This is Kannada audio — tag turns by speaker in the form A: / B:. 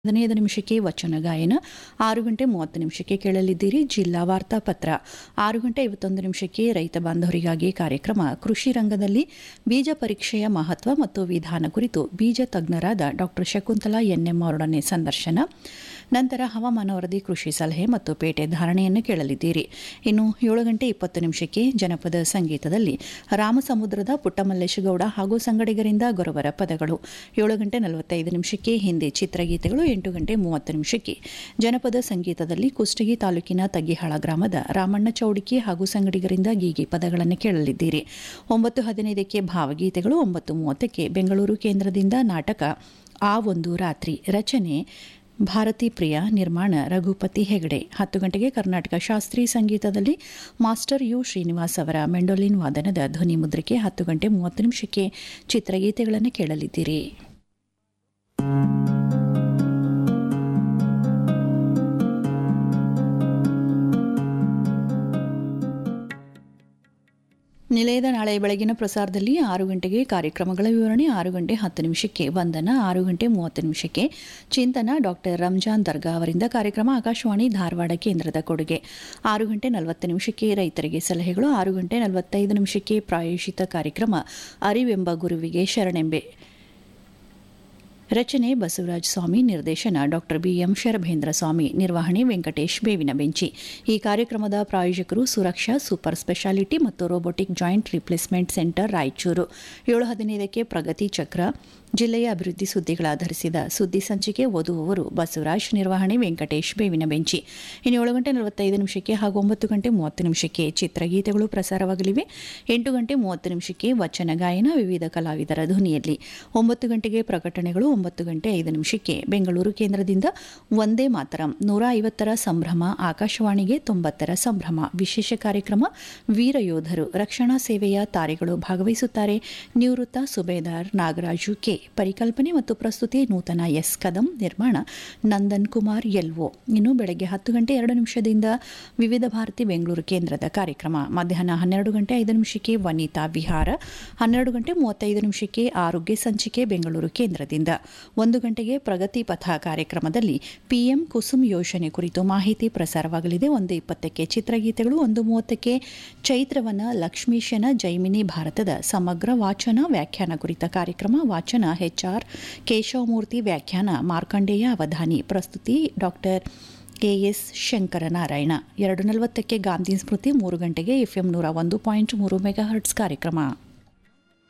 A: ಹದಿನೈದು ನಿಮಿಷಕ್ಕೆ ವಚನ ಗಾಯನ ಆರು ಗಂಟೆ ಮೂವತ್ತು ನಿಮಿಷಕ್ಕೆ ಕೇಳಲಿದ್ದೀರಿ ಜಿಲ್ಲಾ ವಾರ್ತಾಪತ್ರ ಆರು ಗಂಟೆ ಐವತ್ತೊಂದು ನಿಮಿಷಕ್ಕೆ ರೈತ ಬಾಂಧವರಿಗಾಗಿ ಕಾರ್ಯಕ್ರಮ ಕೃಷಿ ರಂಗದಲ್ಲಿ ಬೀಜ ಪರೀಕ್ಷೆಯ ಮಹತ್ವ ಮತ್ತು ವಿಧಾನ ಕುರಿತು ಬೀಜ ತಜ್ಞರಾದ ಡಾಕ್ಟರ್ ಶಕುಂತಲಾ ಎನ್ಎಂ ಅವರೊಡನೆ ಸಂದರ್ಶನ ನಂತರ ಹವಾಮಾನ ವರದಿ ಕೃಷಿ ಸಲಹೆ ಮತ್ತು ಪೇಟೆ ಧಾರಣೆಯನ್ನು ಕೇಳಲಿದ್ದೀರಿ ಇನ್ನು ಏಳು ಗಂಟೆ ಇಪ್ಪತ್ತು ನಿಮಿಷಕ್ಕೆ ಜನಪದ ಸಂಗೀತದಲ್ಲಿ ರಾಮಸಮುದ್ರದ ಪುಟ್ಟಮಲ್ಲೇಶಗೌಡ ಹಾಗೂ ಸಂಗಡಿಗರಿಂದ ಗೊರವರ ಪದಗಳು ಏಳು ಗಂಟೆ ನಲವತ್ತೈದು ನಿಮಿಷಕ್ಕೆ ಹಿಂದಿ ಚಿತ್ರಗೀತೆಗಳು ಎಂಟು ಗಂಟೆ ಮೂವತ್ತು ನಿಮಿಷಕ್ಕೆ ಜನಪದ ಸಂಗೀತದಲ್ಲಿ ಕುಷ್ಟಗಿ ತಾಲೂಕಿನ ತಗ್ಗಿಹಾಳ ಗ್ರಾಮದ ರಾಮಣ್ಣ ಚೌಡಿಕೆ ಹಾಗೂ ಸಂಗಡಿಗರಿಂದ ಗೀಗಿ ಪದಗಳನ್ನು ಕೇಳಲಿದ್ದೀರಿ ಒಂಬತ್ತು ಹದಿನೈದಕ್ಕೆ ಭಾವಗೀತೆಗಳು ಒಂಬತ್ತು ಮೂವತ್ತಕ್ಕೆ ಬೆಂಗಳೂರು ಕೇಂದ್ರದಿಂದ ನಾಟಕ ಆ ಒಂದು ರಾತ್ರಿ ರಚನೆ ಭಾರತಿ ಪ್ರಿಯ ನಿರ್ಮಾಣ ರಘುಪತಿ ಹೆಗಡೆ ಹತ್ತು ಗಂಟೆಗೆ ಕರ್ನಾಟಕ ಶಾಸ್ತ್ರೀಯ ಸಂಗೀತದಲ್ಲಿ ಮಾಸ್ಟರ್ ಯು ಶ್ರೀನಿವಾಸ್ ಅವರ ಮೆಂಡೋಲಿನ್ ವಾದನದ ಧ್ವನಿ ಮುದ್ರಿಕೆ ಹತ್ತು ಗಂಟೆ ಮೂವತ್ತು ನಿಮಿಷಕ್ಕೆ ಚಿತ್ರಗೀತೆಗಳನ್ನು ಕೇಳಲಿದ್ದೀರಿ ನಿಲಯದ ನಾಳೆ ಬೆಳಗಿನ ಪ್ರಸಾರದಲ್ಲಿ ಆರು ಗಂಟೆಗೆ ಕಾರ್ಯಕ್ರಮಗಳ ವಿವರಣೆ ಆರು ಗಂಟೆ ಹತ್ತು ನಿಮಿಷಕ್ಕೆ ವಂದನ ಆರು ಗಂಟೆ ಮೂವತ್ತು ನಿಮಿಷಕ್ಕೆ ಚಿಂತನ ಡಾಕ್ಟರ್ ರಂಜಾನ್ ದರ್ಗಾ ಅವರಿಂದ ಕಾರ್ಯಕ್ರಮ ಆಕಾಶವಾಣಿ ಧಾರವಾಡ ಕೇಂದ್ರದ ಕೊಡುಗೆ ಆರು ಗಂಟೆ ನಲವತ್ತು ನಿಮಿಷಕ್ಕೆ ರೈತರಿಗೆ ಸಲಹೆಗಳು ಆರು ಗಂಟೆ ನಲವತ್ತೈದು ನಿಮಿಷಕ್ಕೆ ಪ್ರಾಯೋಜಿತ ಕಾರ್ಯಕ್ರಮ ಅರಿವೆಂಬ ಗುರುವಿಗೆ ಶರಣೆಂಬೆ ರಚನೆ ಬಸವರಾಜ ಸ್ವಾಮಿ ನಿರ್ದೇಶನ ಡಾಕ್ಟರ್ ಬಿಎಂ ಶರಭೇಂದ್ರ ಸ್ವಾಮಿ ನಿರ್ವಹಣೆ ವೆಂಕಟೇಶ್ ಬೇವಿನ ಬೆಂಚಿ ಈ ಕಾರ್ಯಕ್ರಮದ ಪ್ರಾಯೋಜಕರು ಸುರಕ್ಷಾ ಸೂಪರ್ ಸ್ಪೆಷಾಲಿಟಿ ಮತ್ತು robotic joint replacement centre Raichur ಏಳು ಹದಿನೈದಕ್ಕೆ ಪ್ರಗತಿ ಚಕ್ರ ಜಿಲ್ಲೆಯ ಅಭಿವೃದ್ಧಿ ಸುದ್ದಿಗಳಾಧರಿಸಿದ ಸುದ್ದಿ ಸಂಚಿಕೆ ಓದುವವರು ಬಸವರಾಜ್ ನಿರ್ವಹಣೆ ವೆಂಕಟೇಶ್ ಬೇವಿನ ಬೆಂಚಿ ಇನ್ನು ಏಳು ಗಂಟೆ ನಲವತ್ತೈದು ನಿಮಿಷಕ್ಕೆ ಹಾಗೂ ಒಂಬತ್ತು ಗಂಟೆ ಮೂವತ್ತು ನಿಮಿಷಕ್ಕೆ ಚಿತ್ರಗೀತೆಗಳು ಪ್ರಸಾರವಾಗಲಿವೆ ಎಂಟು ಗಂಟೆ ಮೂವತ್ತು ನಿಮಿಷಕ್ಕೆ ವಚನ ಗಾಯನ ವಿವಿಧ ಕಲಾವಿದರ ಧ್ವನಿಯಲ್ಲಿ ಒಂಬತ್ತು ಗಂಟೆಗೆ ಪ್ರಕಟಣೆಗಳು ಒಂಬತ್ತು ಗಂಟೆ ಐದು ನಿಮಿಷಕ್ಕೆ ಬೆಂಗಳೂರು ಕೇಂದ್ರದಿಂದ ಒಂದೇ ಮಾತರಂ ನೂರ ಐವತ್ತರ ಸಂಭ್ರಮ ಆಕಾಶವಾಣಿಗೆ ತೊಂಬತ್ತರ ಸಂಭ್ರಮ ವಿಶೇಷ ಕಾರ್ಯಕ್ರಮ ವೀರ ಯೋಧರು ರಕ್ಷಣಾ ಸೇವೆಯ ತಾರೆಗಳು ಭಾಗವಹಿಸುತ್ತಾರೆ ನಿವೃತ್ತ ಸುಬೇದಾರ್ ನಾಗರಾಜು ಕೆ ಪರಿಕಲ್ಪನೆ ಮತ್ತು ಪ್ರಸ್ತುತಿ ನೂತನ ಎಸ್ ಕದಂ ನಿರ್ಮಾಣ ನಂದನ್ ಕುಮಾರ್ ಎಲ್ಒ ಇನ್ನು ಬೆಳಗ್ಗೆ ಹತ್ತು ಗಂಟೆ ಎರಡು ನಿಮಿಷದಿಂದ ವಿವಿಧ ಭಾರತಿ ಬೆಂಗಳೂರು ಕೇಂದ್ರದ ಕಾರ್ಯಕ್ರಮ ಮಧ್ಯಾಹ್ನ ಹನ್ನೆರಡು ಗಂಟೆ ಐದು ನಿಮಿಷಕ್ಕೆ ವನಿತಾ ವಿಹಾರ ಹನ್ನೆರಡು ಗಂಟೆ ಮೂವತ್ತೈದು ನಿಮಿಷಕ್ಕೆ ಆರೋಗ್ಯ ಸಂಚಿಕೆ ಬೆಂಗಳೂರು ಕೇಂದ್ರದಿಂದ ಒಂದು ಗಂಟೆಗೆ ಪ್ರಗತಿ ಪಥ ಕಾರ್ಯಕ್ರಮದಲ್ಲಿ ಪಿಎಂ ಕುಸುಮ್ ಯೋಜನೆ ಕುರಿತು ಮಾಹಿತಿ ಪ್ರಸಾರವಾಗಲಿದೆ ಒಂದು ಇಪ್ಪತ್ತಕ್ಕೆ ಚಿತ್ರಗೀತೆಗಳು ಒಂದು ಮೂವತ್ತಕ್ಕೆ ಚೈತ್ರವನ ಲಕ್ಷ್ಮೀಶನ ಜೈಮಿನಿ ಭಾರತದ ಸಮಗ್ರ ವಾಚನ ವ್ಯಾಖ್ಯಾನ ಕುರಿತ ಕಾರ್ಯಕ್ರಮ ವಾಚನ ಎಚ್ಆರ್ ಕೇಶವಮೂರ್ತಿ ವ್ಯಾಖ್ಯಾನ ಮಾರ್ಕಂಡೇಯ ಅವಧಾನಿ ಪ್ರಸ್ತುತಿ ಡಾಕ್ಟರ್ ಕೆಎಸ್ ಶಂಕರನಾರಾಯಣ ಎರಡು ನಲವತ್ತಕ್ಕೆ ಗಾಂಧಿ ಸ್ಮೃತಿ ಮೂರು ಗಂಟೆಗೆ ಎಫ್ಎಂ ನೂರ ಒಂದು ಪಾಯಿಂಟ್ ಮೂರು ಮೆಗಾಹರ್ಟ್ಸ್ ಕಾರ್ಯಕ್ರಮ